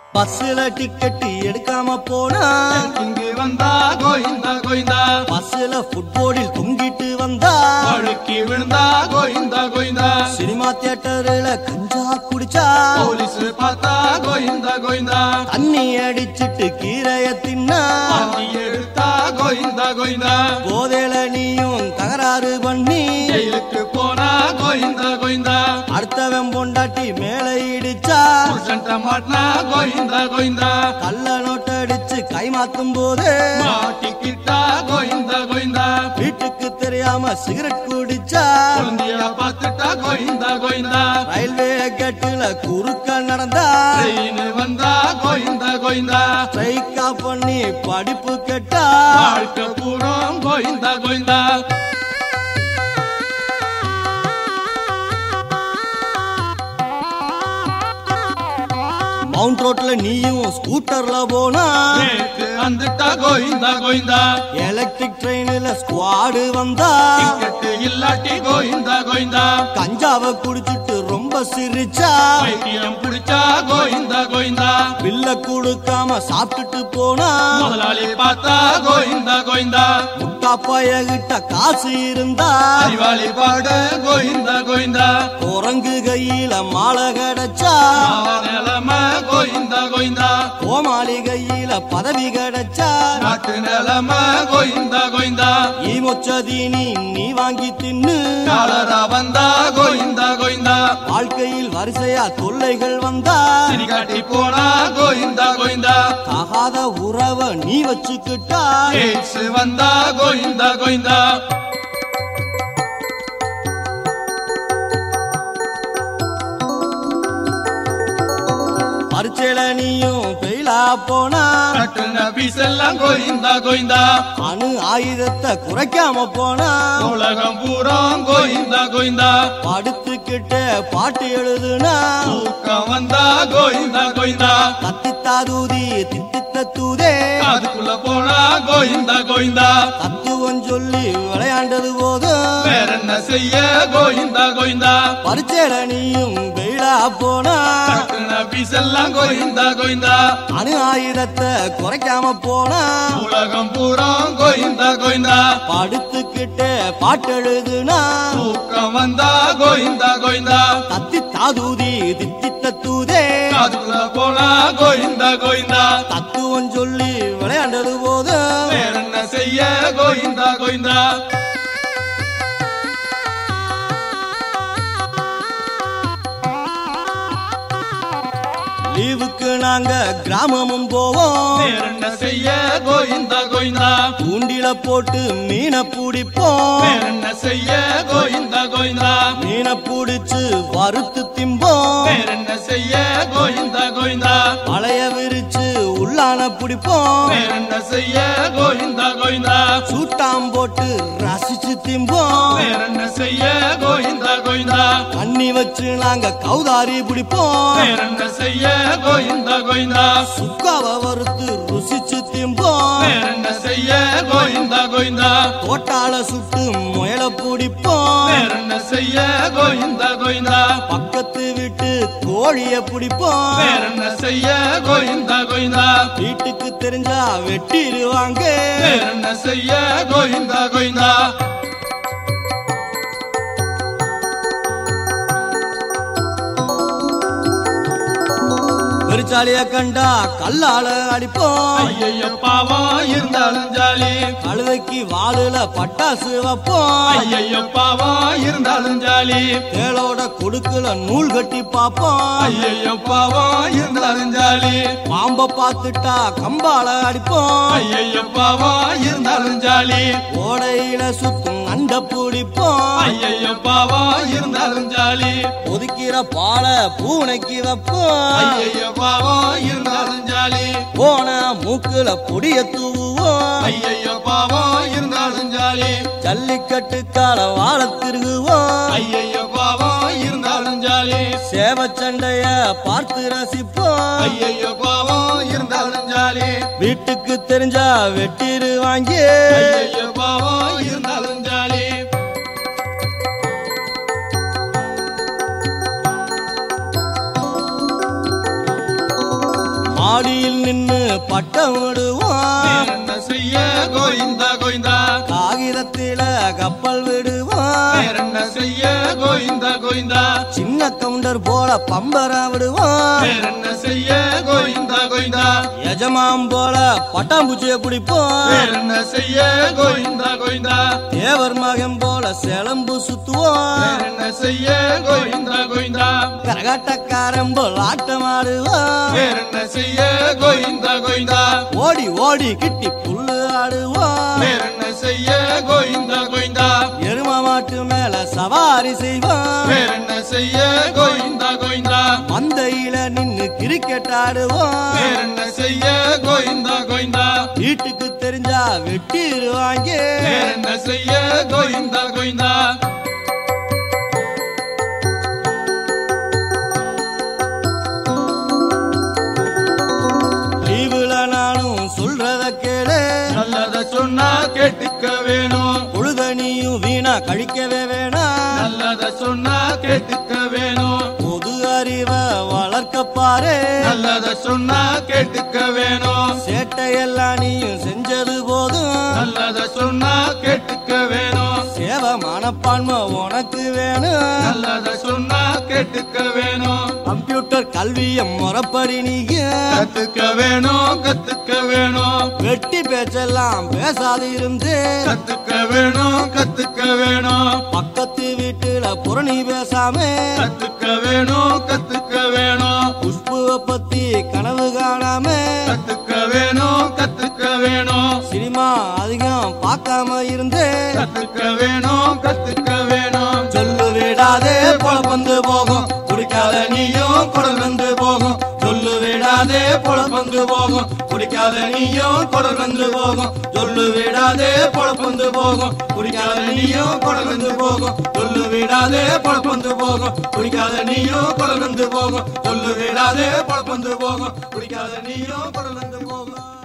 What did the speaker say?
பஸ்ல டிக்கெட் எடுக்காம போனா இங்கு வந்தா கோயிந்தா கோயிந்தா பஸ்ல ஃபுட்போர்டில் தொங்கிட்டு வந்தா வழுக்கி விழுந்தா கோயிந்தா கோயிந்தா சினிமா தியேட்டர்ல கஞ்சா குடிச்சா போலீஸ் பார்த்தா கோயிந்தா கோயிந்தா தண்ணி அடிச்சிட்டு கீரைய தின்னா பாட்டி எடுத்தா கோயிந்தா கோயிந்தா போதையில நீயும் தகராறு பண்ணி ஜெயிலுக்கு போனா கோயிந்தா கோயிந்தா அடுத்தவன் பொண்டாட்டி மேல இடிச்சா புருஷன்ட்ட மாட்டினா கோயிந்தா கோயிந்தா கள்ள நோட்டு அடிச்சு கை மாத்தும் போது மாட்டிக்கிட்டா கோயிந்தா கோயிந்தா வீட்டுக்கு தெரியாம சிகரெட் குடிச்சா குழந்தைய பார்த்துட்டா கோயிந்தா கோயிந்தா ரயில்வே கேட்டுல குறுக்க நடந்தா ட்ரெயின் வந்தா கோயிந்தா கோயிந்தா ஸ்ட்ரைக்கா பண்ணி படிப்பு கேட்டா வாழ்க்கை பூரம் கோயிந்தா கோயிந்தா மவுண்ட் ரோட்ல நீயும் ஸ்கூட்டர்ல போனா நேத்து வந்துட்டா கோயிந்தா கோயிந்தா எலக்ட்ரிக் ட்ரெயின்ல ஸ்குவாடு வந்தா டிக்கெட்டு இல்லாட்டி கோயிந்தா கோயிந்தா கஞ்சாவை குடிச்சிட்டு ரொம்ப சிரிச்சா பைத்தியம் பிடிச்சா கோயிந்தா கோயிந்தா பில்ல கொடுக்காம சாப்பிட்டுட்டு போனா முதலாளி பார்த்தா கோயிந்தா கோயிந்தா முட்டா பயகிட்ட காசு இருந்தா அறிவாளி பாடு கோயிந்தா கோயிந்தா குரங்கு கையில மாலை கிடைச்சா ஆவா நிலமை கோயிந்தா கோயிந்தா கோமாளி கையில பதவி கிடைச்சா நாட்டு நிலமை கோயிந்தா கோயிந்தா ஈமொச்சதீனி நீ வாங்கி தின்னு காலரா வந்தா கோயிந்தா கோயிந்தா வாழ்க்கையில் வரிசையா தொல்லைகள் வந்தா சிரி காட்டி போனா கோயிந்தா கோயிந்தா தகாத உறவ நீ வச்சுக்கிட்டா எய்ட்ஸ் வந்தா கோயிந்தா கோயிந்தா பரிச்சையில நீயும் பெயிலா போனா கட்டுன பீஸ் எல்லாம் கோயிந்தா கோயிந்தா அணு ஆயுதத்தை குறைக்காம போனா உலகம் பூரம் கோயிந்தா கோயிந்தா படுத்துக்கிட்டு பாட்டு எழுதுனா தூக்கம் வந்தா கோயிந்தா கோயிந்தா கத்தித்தாதூதி தித்தித்த தூதே அதுக்குள்ள போனா கோயிந்தா கோயிந்தா தத்துவம் சொல்லி விளையாண்டது போதும் வேற என்ன செய்ய கோயிந்தா கோயிந்தா பரிச்சையில நீயும் பெயிலா போனா கட்டுன பீஸ் எல்லாம் கோயிந்தா கோயிந்தா அணு ஆயுதத்தை குறைக்காம போனா உலகம் பூரம் கோயிந்தா கோயிந்தா படுத்துக்கிட்டு பாட்டு எழுதுனா தூக்கம் வந்தா கோயிந்தா கோயிந்தா தத்தி தாதூதி தித்தித்த தூதே அதுக்குள்ள போனா கோயிந்தா கோயிந்தா தத்துவம் சொல்லி விளையாண்டது போதும் வேற என்ன செய்ய கோயிந்தா கோயிந்தா லீவுக்கு நாங்க கிராமமும் போவோம் வேற என்ன செய்ய கோயிந்தா கோயிந்தா தூண்டில போட்டு மீனை பிடிப்போம் வேற என்ன செய்ய கோயிந்தா கோயிந்தா மீனை பிடிச்சு வறுத்து திம்போம் வேற என்ன செய்ய கோயிந்தா கோயிந்தா பழைய விரிச்சு உள்ளான பிடிப்போம் வேற என்ன செய்ய கோயிந்தா கோயிந்தா சூட்டாம் போட்டு ரசிச்சு திம்போம் வேற என்ன செய்ய கோயிந்தா கோயிந்தா தண்ணி வச்சு நாங்க கௌதாரி பிடிப்போம் வேற என்ன செய்ய கோயிந்தா கோயிந்தா சுக்காவை வறுத்து ருசிச்சு திம்போம் வேற என்ன செய்ய கோயிந்தா கோயிந்தா தோட்டால சுட்டு முயல பிடிப்போம் வேற என்ன செய்ய கோயிந்தா கோயிந்தா பக்கத்து வீட்டு கோழிய பிடிப்போம் வேற என்ன செய்ய கோயிந்தா கோயிந்தா வீட்டுக்கு தெரிஞ்சா வெட்டிடுவாங்க வேற என்ன செய்ய கோயிந்தா கோயிந்தா பெருச்சாலிய கண்டா கல்லால அடிப்போம் ஐயையோ பாவம் இருந்தாலும் ஜாலி கழுதைக்கு வாளுல பட்டாசு வைப்போம் ஐயையோ பாவம் இருந்தாலும் ஜாலி தேளோட கொடுக்குல நூல் கட்டி பாப்போம் ஐயையோ பாவம் இருந்தாலும் ஜாலி பாம்ப பார்த்துட்டா கம்பால அடிப்போம் ஐயையோ பாவம் இருந்தாலும் ஜாலி ஓடையில சுத்தும் அண்ட பிடிப்போம் ஐயையோ பாவம் இருந்தாலும் ஜாலி ஒதுக்கிற பால பூனைக்கு வைப்போம் ஐயையோ பாவம் இருந்தாலும் ஜாலி போன மூக்குல பொடிய தூவுவோம் ஐயையோ பாவம் இருந்தாலும் ஜாலி ஜல்லிக்கட்டு கால வாழ திருகுவோம் ஐயையோ பாவம் இருந்தாலும் ஜாலி சேவச்சண்டைய பார்த்து ரசிப்போம் ஐயையோ பாவம் இருந்தாலும் ஜாலி வீட்டுக்கு தெரிஞ்சா வெட்டிரு வாங்கி ஐயையோ பாவம் இருந்தாலும் ஜாலி மாடியில் நின்னு பட்டம் விடுவோம் என்ன செய்ய கோயிந்தா கோயிந்தா காகிதத்தில கப்பல் விடுவோம் வேறென்ன செய்ய கோயிந்தா கோயிந்தா சின்ன கவுண்டர் போல பம்பரா விடுவோம் வேறென்ன செய்ய கோயிந்தா கோயிந்தா எஜமான் போல பட்டாம்பூச்சியை பிடிப்போம் வேறென்ன செய்ய கோயிந்தா கோயிந்தா தேவர் மகன் போல சிலம்பு சுத்துவோம் வேறென்ன செய்ய கோயிந்தா கோயிந்தா கரகாட்டக்காரன் போல் ஆட்டம் ஆடுவோம் வேறென்ன செய்ய கோயிந்தா கோயிந்தா ஓடி ஓடி கிட்டி புல்லு ஆடுவோம் வேறென்ன செய்ய கோயிந்தா கோயிந்தா எரும மாட்டு மேல சவாரி செய்வோம் வேறென்ன செய்ய கோயிந்தா கோயிந்தா மந்தையில நின்னு கிரிக்கெட் ஆடுவோம் வேறென்ன செய்ய கோயிந்தா கோயிந்தா வீட்டுக்கு தெரிஞ்சா வெட்டிடுவாங்க வேறென்ன செய்ய கோயிந்தா கோயிந்தா லீவுல நானும் சொல்றத கேளு நல்லத சொன்னா கேட்டுக்க வேணும் பொழுதனியும் வீணா கழிக்கவே வேணாம் நல்லத சொன்னா கேட்டுக்க வேணும் பொது அறிவை வளர்க்க பாரு நல்லத சொன்னா கேட்டுக்க வேணும் சேட்டையெல்லாம் நீயும் செஞ்சது போதும் நல்லத சொன்னா கேட்டுக்க வேணும் சேவ மனப்பான்மை உனக்கு வேணும் நல்லத சொன்னா கேட்டுக்க வேணும் கம்ப்யூட்டர் கல்விய முறப்படி நீங்க கத்துக்க வேணும் கத்துக்க வேணும் வெட்டி பேச்செல்லாம் பேசாது இருந்து கத்துக்க வேணும் கத்துக்க வேணும் பக்கத்து வீட்டுல புரணி பேசாம கத்துக்க வேணும் கத்துக்க வேணும் குஷ்புவ பத்தி கனவு காணாம கத்துக்க வேணும் கத்துக்க வேணும் சினிமா அதிகம் பார்க்காம இருந்து கத்துக்க வேணும் கத்துக்க வேணும் சொல்லு விடாதே பொழப்பந்து போகும் குடிக்காத நீயும் குடல் வந்து போகும் சொல்லு விடாதே பொழப்பந்து போகும் குடிக்காத நீயும் குடல் வந்து போகும் சொல்லு விடாதே பொழப்பந்து போகும் குடிக்காத நீயும் குடல் வந்து போகும் சொல்லு விடாதே பொழப்பந்து போகும் குடிக்காத நீயும் குடல் வந்து போகும் சொல்லு விடாதே பொழப்பந்து போகும் குடிக்காத நீயும் குடல் வந்து போகும்